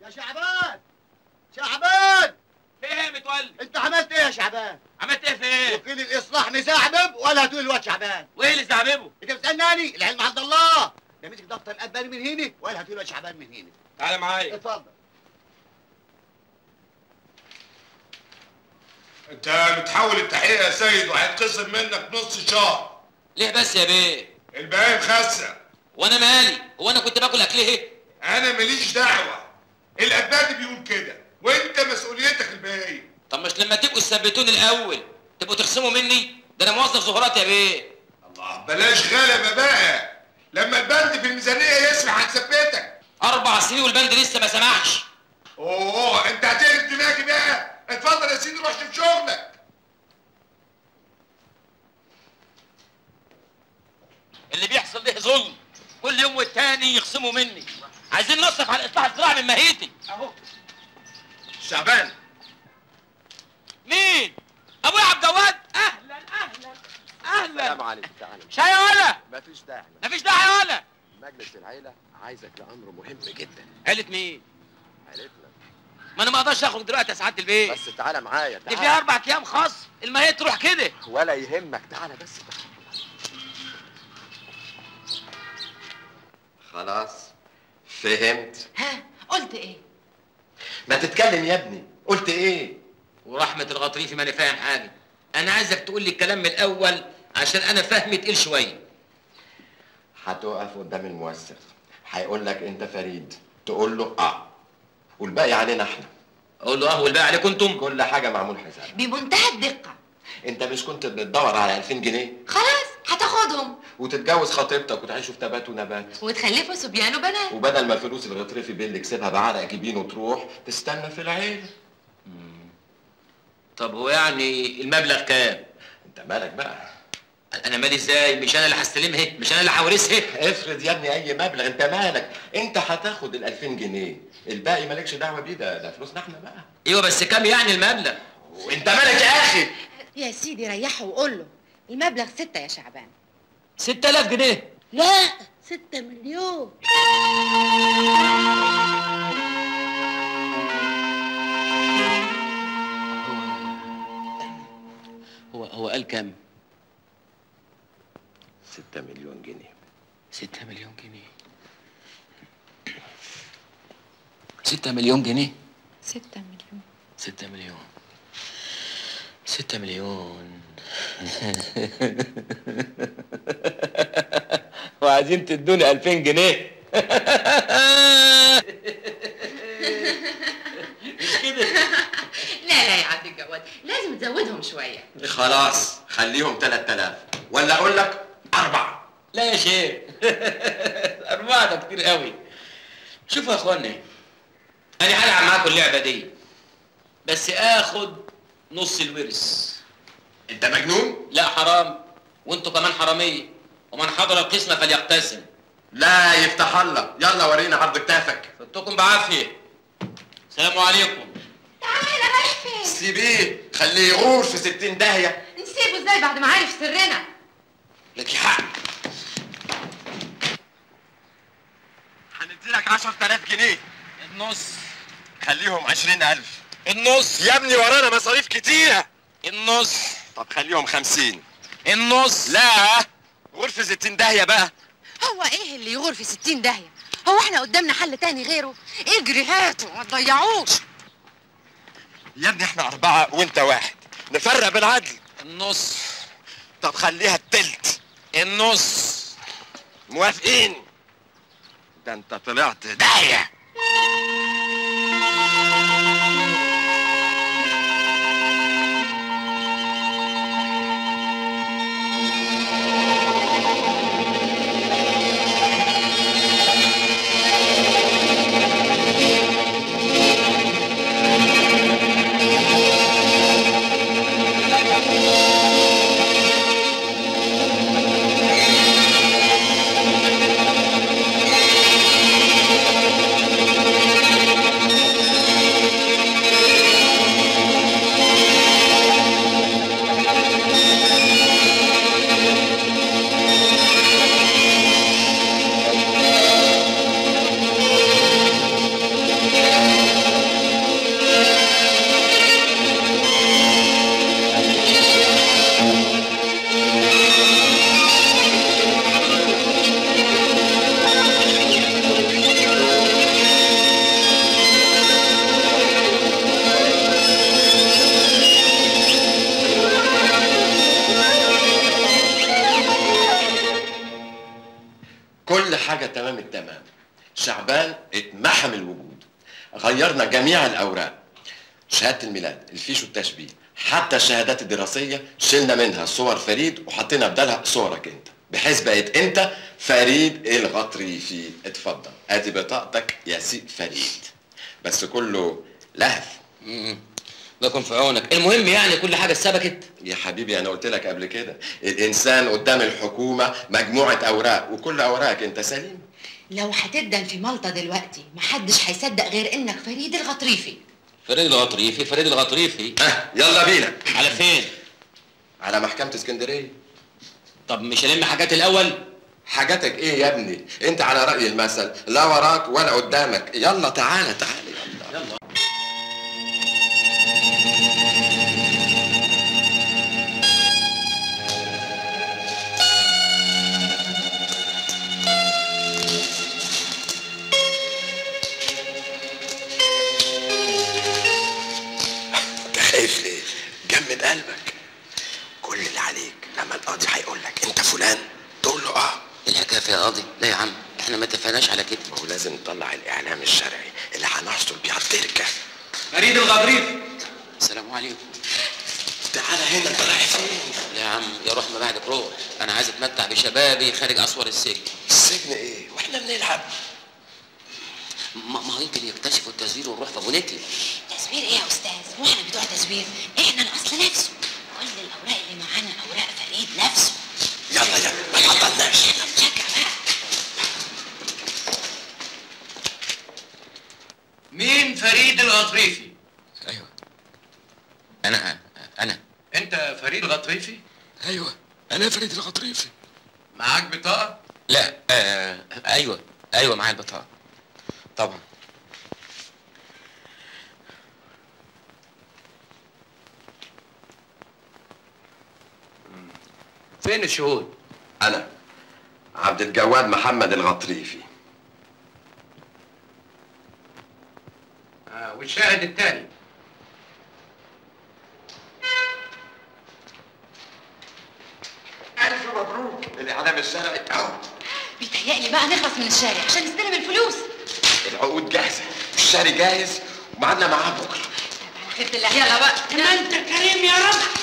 يا شعبان شعبان في ايه يا متولي انت عملت ايه يا شعبان عملت ايه في ايه وكيل الاصلاح مزعبب ولا هتقول الواد شعبان وايه اللي زعببه انت بتسالني العلم عند الله ده مسك دفتر الاباني من هنا ولا هتقول الواد شعبان من هنا تعالى معايا اتفضل انت بتحول التحقيق يا سيد وهيتخصم منك نص شهر ليه بس يا بيه الباقي مخسر وانا مالي هو انا كنت باكل اكل ايه انا ماليش دعوه الاباد بيقول كده وانت مسؤوليتك الباقيه طب مش لما تبقوا تثبتوني الاول تبقوا تخصموا مني ده انا موظف زهرات يا بيه الله بلاش غلبه بقى لما البند في الميزانيه يسمح هنثبتك اربع سنين والبند لسه ما سمحش اوه انت هتقلب دماغي بقى اتفضل يا سيدي روح شوف شغلك اللي بيحصل ده ظلم كل يوم والتاني يخصموا مني عايزين نصرف على الاصلاح الزراعي من مهيتي اهو شعبان مين ابويا عبد الجواد اهلا اهلا اهلا السلام عليكم تعالى شاي يا ولا مفيش داعي مفيش داعي يا ولا مجلس العيلة عايزك لأمر مهم جدا عيلة مين عيلتنا ما انا ما اقدرش اخرج دلوقتي يا سعاده البيت بس تعالى معايا دي تعالى فيها اربع ايام خاص المهيت تروح كده ولا يهمك تعالى بس تعالى خلاص فهمت ها قلت ايه ما تتكلم يا ابني قلت ايه ورحمه الغطريفي ماني فاهم حاجه انا عايزك تقول لي الكلام من الاول عشان انا فهمي تقيل شويه هتقف قدام الموثق هيقول لك انت فريد تقول له اه والباقي علينا احنا اقول له اه والباقي عليكم انتم كل حاجه معمول حساب بمنتهى الدقة انت مش كنت بتدور على 2000 جنيه خلاص هتاخدهم وتتجوز خطيبتك وتعيشوا في تبات ونبات وتخلفوا صبيان وبنات وبدل ما فلوس الغطرفي بيل يكسبها بعرق جبين وتروح تستنى في العيله طب هو يعني المبلغ كام انت مالك بقى انا مالي ازاي مش انا اللي هستلمها مش انا اللي هورثها افرض يا ابني اي مبلغ انت مالك انت هتاخد ال 2000 جنيه الباقي مالكش دعوه بيه ده ده فلوسنا احنا بقى ايوه بس كام يعني المبلغ وانت مالك يا اخي يا سيدي ريحه وقول له المبلغ ستة يا شعبان 6000 جنيه لا ستة مليون هو هو قال كام 6 مليون جنيه 6 مليون جنيه 6 مليون جنيه ستة مليون ستة مليون ستة مليون وعايزين تدوني 2000 جنيه مش كده لا لا يا عبد الجواد لازم تزودهم شوية خلاص خليهم 3000 ولا اقول لك اربعه لا يا شيخ أربعة ده كتير قوي شوفوا يا اخوانا أنا هلعب معاكم اللعبة دي بس آخد نص الورث انت مجنون لا حرام وانتوا كمان حرامية ومن حضر القسمة فليقتسم لا يفتح الله يلا ورينا عرض كتافك فدتكم بعافية السلام عليكم تعالى رايح فين سيبيه خليه يغور في 60 داهيه نسيبه ازاي بعد ما عارف سرنا لك حق هنديلك 10000 جنيه النص خليهم 20000 النص يا ابني ورانا مصاريف كتيره النص طب خليهم 50 النص لا غرفه 60 داهيه بقى هو ايه اللي يغور في ستين داهية هو احنا قدامنا حل تاني غيره اجري هاته ما تضيعوش يا ابني احنا اربعه وانت واحد نفرق بالعدل النص طب خليها التلت النص موافقين ده انت طلعت داهيه لا شعبان اتمحم الوجود غيرنا جميع الاوراق شهاده الميلاد الفيش والتشبيه حتى الشهادات الدراسيه شلنا منها صور فريد وحطينا بدالها صورك انت بحيث بقت انت فريد الغطريفي اتفضل ادي بطاقتك يا سي فريد بس كله لهف مم. الله يكون في عونك المهم يعني كل حاجه اتثبتت يا حبيبي انا قلت لك قبل كده الانسان قدام الحكومه مجموعه اوراق وكل اوراقك انت سليم لو هتدن في مالطا دلوقتي محدش هيصدق غير انك فريد الغطريفي فريد الغطريفي فريد الغطريفي اه يلا بينا على فين على محكمه اسكندريه طب مش هلم حاجات الاول حاجاتك ايه يا ابني انت على راي المثل لا وراك ولا قدامك يلا تعالى تعالى يلا يلا انت خايف ليه جمد قلبك كل اللي عليك لما القاضي هيقول لك انت فلان تقول له اه الحكايه فيها قاضي لا يا عم احنا ما اتفقناش على كده ما هو لازم نطلع الاعلام الشرعي اللي هنحصل بيه على التركه فريد الغطريفي السلام عليكم تعالى هنا انت رايح فين لا يا عم يا روح ما بعدك روح انا عايز اتمتع بشبابي خارج اسوار السجن السجن ايه واحنا بنلعب ما ما هو يمكن يكتشفوا التزوير ونروح في بونيتي تزوير ايه يا استاذ هو احنا بتوع تزوير احنا الاصل نفسه كل الاوراق اللي معانا اوراق فريد نفسه يلا يلا ما تعطلناش شكا بقى مين فريد الغطريفي؟ ايوه انا انا انت فريد الغطريفي؟ ايوه انا فريد الغطريفي معاك بطاقة؟ لا آه ايوه ايوه معايا البطاقه طبعا فين الشهود؟ انا عبد الجواد محمد الغطريفي آه والشاهد الثاني الف مبروك الاعلام الشرعي اهو بيتهيألي بقى نخلص من الشارع عشان نستلم الفلوس العقود جاهزه والشاري جاهز ومعادنا معاه بكره خدت الله يلا بقى انت كريم يا رب